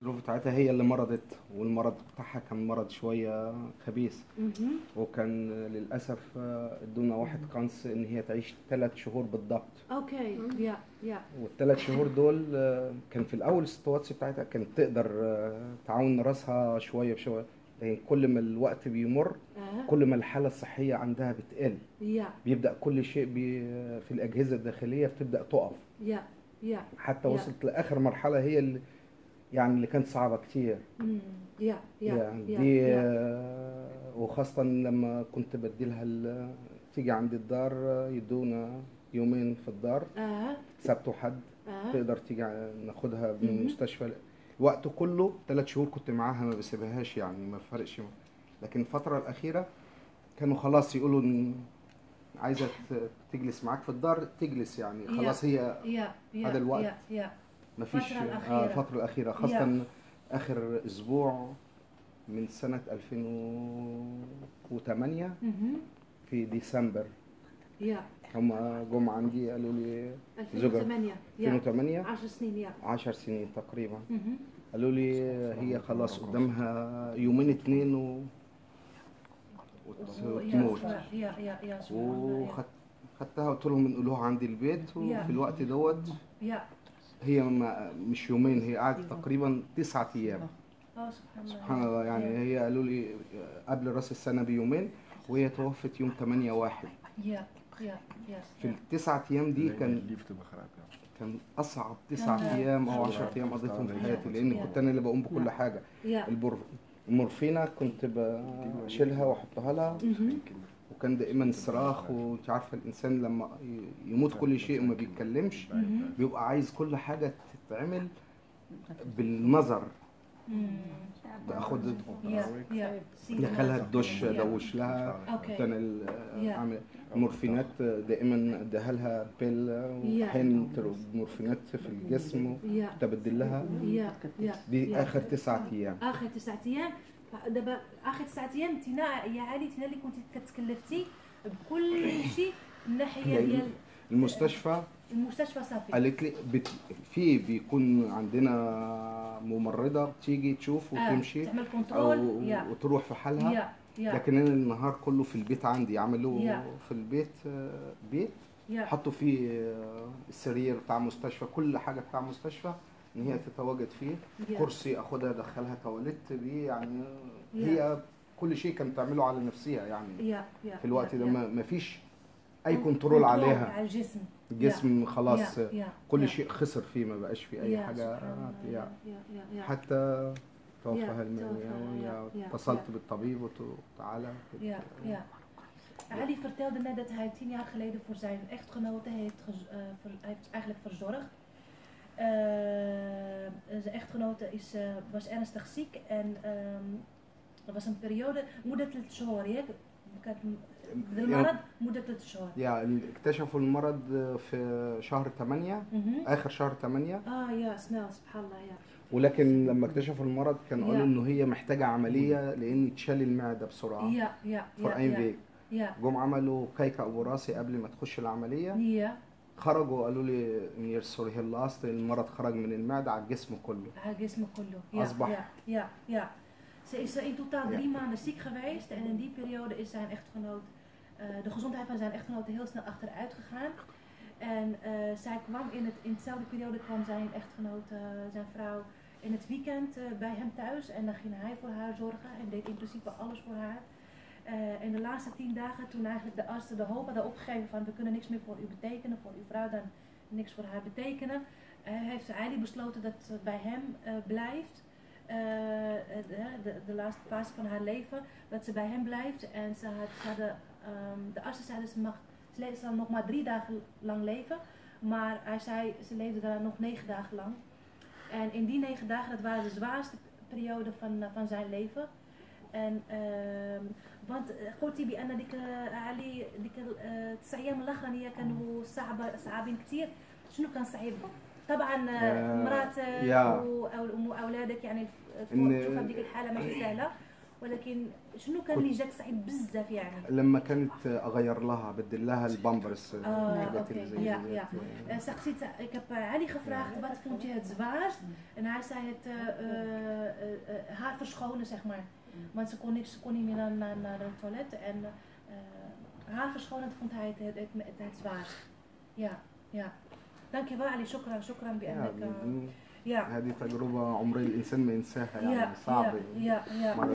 الظروف بتاعتها هي اللي مرضت والمرض بتاعها كان مرض شوية خبيث مهم. وكان للأسف آه، ادونا واحد قنص إن هي تعيش ثلاث شهور بالضبط اوكي يا يا والثلاث شهور دول آه، كان في الأول السيتواتس بتاعتها كانت تقدر آه، تعاون راسها شوية بشوية لكن كل ما الوقت بيمر اه كل ما الحالة الصحية عندها بتقل يا بيبدأ كل شيء بي في الأجهزة الداخلية بتبدأ تقف يا يا حتى يا. وصلت لآخر مرحلة هي اللي يعني اللي كانت صعبة كتير مم. يا يا يعني يا دي يا. آه، وخاصة لما كنت بديلها ال- تيجي عند الدار آه، يدونا يومين في الدار اه سبت وحد اه تقدر تيجي ع- ناخدها من مهم. المستشفى وقته كله ثلاث شهور كنت معاها ما بسيبهاش يعني ما فرقش لكن الفترة الأخيرة كانوا خلاص يقولوا إن عايزة ت- تجلس معاك في الدار تجلس يعني يا. خلاص هي يا يا هذا الوقت. يا يا ما فيش الفترة الأخيرة. آه الفترة الأخيرة خاصة آخر أسبوع من سنة 2008 مهم. في ديسمبر يا هم جم عندي قالوا لي 2008 يا 2008 10 سنين يا 10 سنين تقريبا مهم. قالوا لي هي خلاص قدامها يومين اتنين و... وت- يا وتموت يا يا يا سبحان الله وخدتها قلت لهم انقلوها عندي البيت يا. وفي الوقت دوت يا هي ما مش يومين هي قعدت تقريبا تسعة ايام اه سبحان الله سبحان الله يعني يا. هي قالوا لي قبل راس السنة بيومين وهي توفت يوم 8 واحد يا يا يا في التسعة ايام دي كان الليفت بقى خراب يعني كان اصعب تسعة آه. ايام او آه. 10 ايام قضيتهم في آه. حياتي لان آه. كنت انا اللي بقوم بكل آه. حاجة يا البر المورفينا كنت بشيلها واحطها لها مهم. وكان دائما صراخ وانت عارفه الانسان لما ي- يموت كل شيء وما بيتكلمش مهم. بيبقى عايز كل حاجه تتعمل بالنظر مم. باخد يا يا دخلها الدش يا. دوش لها اوكي كان ال- يا. اعمل مورفينات دائما اديها لها بيل يا. وحين مورفينات في الجسم يا كنت بدلها يا يا دي يا. اخر تسعة ايام اخر تسعة ايام دابا اخر تسعة ايام تينا يا علي تينا اللي كنتي كتكلفتي بكل شيء من ناحيه يعني ديال المستشفى المستشفى صافي قالت لي بت... في بيكون عندنا ممرضه بتيجي تشوف آه، وتمشي تعمل او كنترول يا وتروح في حالها يا يا لكن انا النهار كله في البيت عندي عملوا يا. في البيت آه، بيت يا حطوا فيه آه، السرير بتاع مستشفى كل حاجه بتاع مستشفى ان هي تتواجد فيه يا. كرسي اخدها ادخلها تواليت دي يعني يا. هي كل شيء كانت تعمله على نفسها يعني يا يا في الوقت يا. ده يا. ما ما فيش اي كنترول عليها على الجسم الجسم خلاص يا. يا. كل يا. شيء خسر فيه ما بقاش فيه اي يا حاجه سبحان الله. يا يا يا يا حتى توفاها يا، المنيا توفاها، ويا يا، يا، اتصلت يا. بالطبيب وتعالى Ja, ja. Ali vertelde net dat hij tien jaar geleden voor zijn echtgenote heeft, gez- eh, ver- hij heeft eigenlijk verzorgd. Eh, zijn echtgenote is, eh, was ernstig ziek en ehm, er was een periode مدة الشهور ياك كانت م- بالمرض مدة الشهور يعني اكتشفوا المرض في شهر 8 مهم. اخر شهر 8 اه يا snel سبحان الله يا ولكن لما اكتشفوا المرض كان يا. قالوا انه هي محتاجه عمليه لان تشال المعده بسرعه يا يا فور يا اين يا فيك يا جم عملوا كيكه ابو راسي قبل ما تخش العمليه يا خرجوا قالوا لي نير سوري هي لاست المرض خرج من المعده على الجسم كله Haar gisme kullu. Ja, Asbach. ja, ja, ja. Ze is eh, in totaal drie maanden ziek geweest en in die periode is zijn echtgenoot, eh, de gezondheid van zijn echtgenoot heel snel achteruit gegaan. En eh, zij kwam in, het, in dezelfde periode kwam zijn echtgenoot, eh, zijn vrouw, in het weekend eh, bij hem thuis en dan ging hij voor haar zorgen en deed in principe alles voor haar. Eh, en de laatste tien dagen, toen eigenlijk de artsen de hoop hadden opgegeven van we kunnen niks meer voor u betekenen, voor uw vrouw dan niks voor haar betekenen, eh, heeft Eilie besloten dat ze bij hem eh, blijft. Eh, de, de, de laatste fase van haar leven, dat ze bij hem blijft. En ze had, ze hadden, ehm, de artsen zeiden ze mag ze le- ze zal nog maar drie dagen lang leven. Maar hij zei, ze leefde daar nog negen dagen lang. En in die negen dagen, dat waren de zwaarste periode van, eh, van zijn leven. En, ehm want قلتي بان ديك علي ديك التسع ايام الاخرانيه كانوا صعبه صعبين كثير شنو كان صعيب؟ طبعا آه، آه، مرات آه، يا. و- أو- واولادك يعني إن- تشوفها بديك الحاله ماشي سهله ولكن شنو كان اللي جاك صعيب بزاف يعني؟ لما كانت اغير لها بدل لها البامبرز آه، الحاجات اللي أوكي. زي Ja, ديت. ja. Eh, zegt ziet, ik heb eh, Ali gevraagd wat vond je het zwaarst en hij zei het, eh, haar verschonen, zeg maar. Want ze kon, niks, ze kon niet meer naar, naar, naar de toilet. En eh, haar verschonen vond hij het, het, het, het, het zwaarst. Ja, ja. Dankjewel Ali, shukran, shukran Ja, بأنك دي- ja. هذه تجربة عمرية الإنسان ما ينساها Ja, يعني صعب ja, ja, ja. مرة